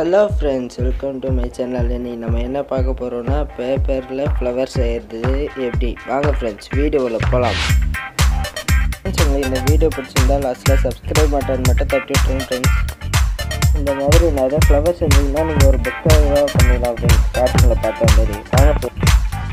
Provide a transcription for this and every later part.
Hello friends welcome to my channel இன்னைக்கு நம்ம என்ன பார்க்க போகிறோம்னா பேப்பரில் ஃப்ளவர் செய்கிறது எப்படி வாங்க ஃப்ரெண்ட்ஸ் வீடியோவில் போகலாம் ஃப்ரெண்ட்ஸ் உங்களுக்கு இந்த வீடியோ பிடிச்சிருந்தா லாஸ்ட்டில் சப்ஸ்கிரைப் பட்டன் மட்டும் தட்டி விட்டுருங்க ஃப்ரெண்ட்ஸ் இந்த மாதிரி நிறைய ஃப்ளவர் செஞ்சீங்கன்னா நீங்கள் ஒரு புக்காக பண்ணிடலாம் ஃப்ரெண்ட்ஸ் ஸ்டார்டிங்கில் பார்த்த மாதிரி வாங்க friends.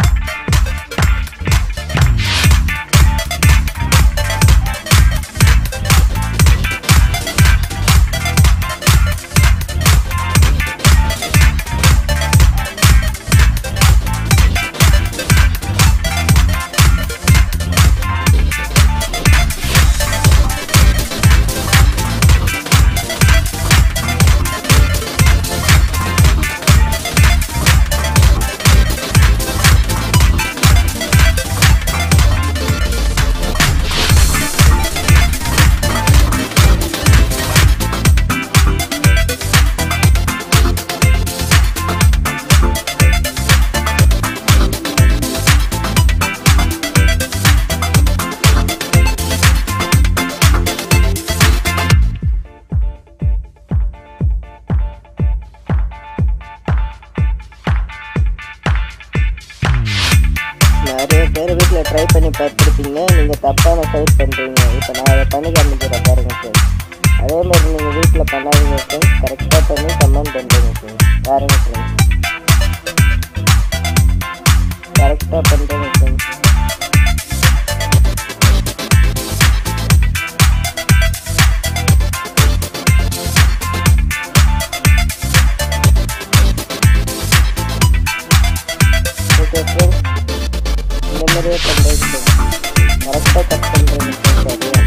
நிறைய பேர் வீட்டில் ட்ரை பண்ணி பார்த்துருப்பீங்க நீங்கள் தப்பான சைட் பண்ணுறீங்க இப்போ நான் அதை பண்ணி காமிக்கிறேன் பாருங்க ஃப்ரெண்ட்ஸ் அதே மாதிரி நீங்கள் வீட்டில் பண்ணாதீங்க ஃப்ரெண்ட்ஸ் கரெக்டாக பண்ணி கமெண்ட் பண்ணுறீங்க ஃப்ரெண்ட்ஸ் பாருங்க ஃப்ரெண்ட்ஸ் கரெக்டாக பண்ணுறீங்க ஃப்ரெண்ட்ஸ் ஓகே ஃப்ரெண்ட்ஸ் இந்த மாதிரியே பண்ணுறது கரெக்டாக கட் பண்ணுறது சரியா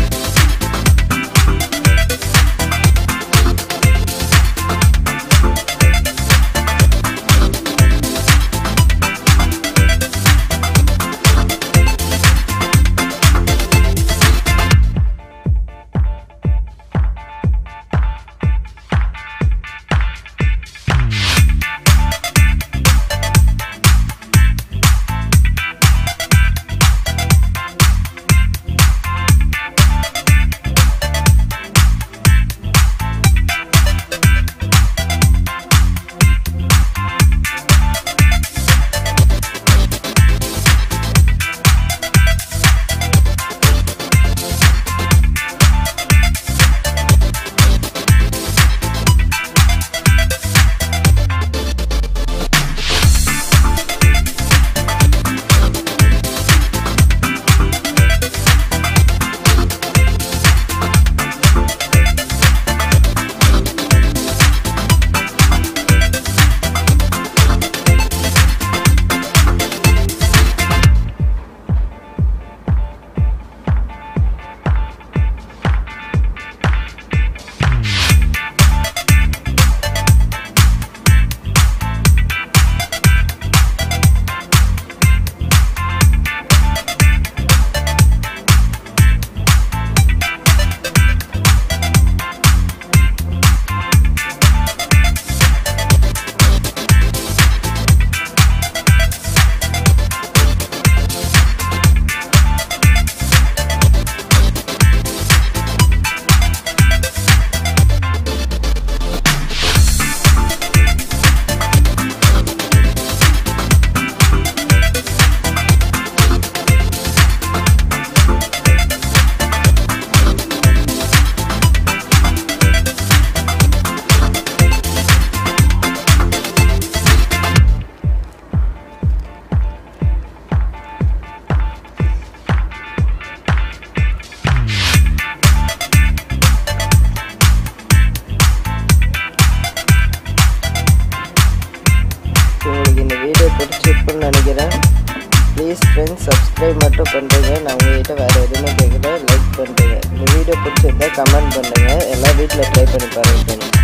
உங்களுக்கு இந்த வீடியோ பிடிச்சிருக்குன்னு நினைக்கிறேன் ப்ளீஸ் ஃப்ரெண்ட்ஸ் சப்ஸ்கிரைப் மட்டும் பண்ணுறீங்க நான் உங்ககிட்ட வேறு எதுவுமே கேட்கல லைக் பண்ணுறேங்க இந்த வீடியோ பிடிச்சிருந்தா கமெண்ட் பண்ணுங்கள் எல்லாம் வீட்டில் ட்ரை பண்ணி பாருங்கள் ஃப்ரெண்ட்ஸ்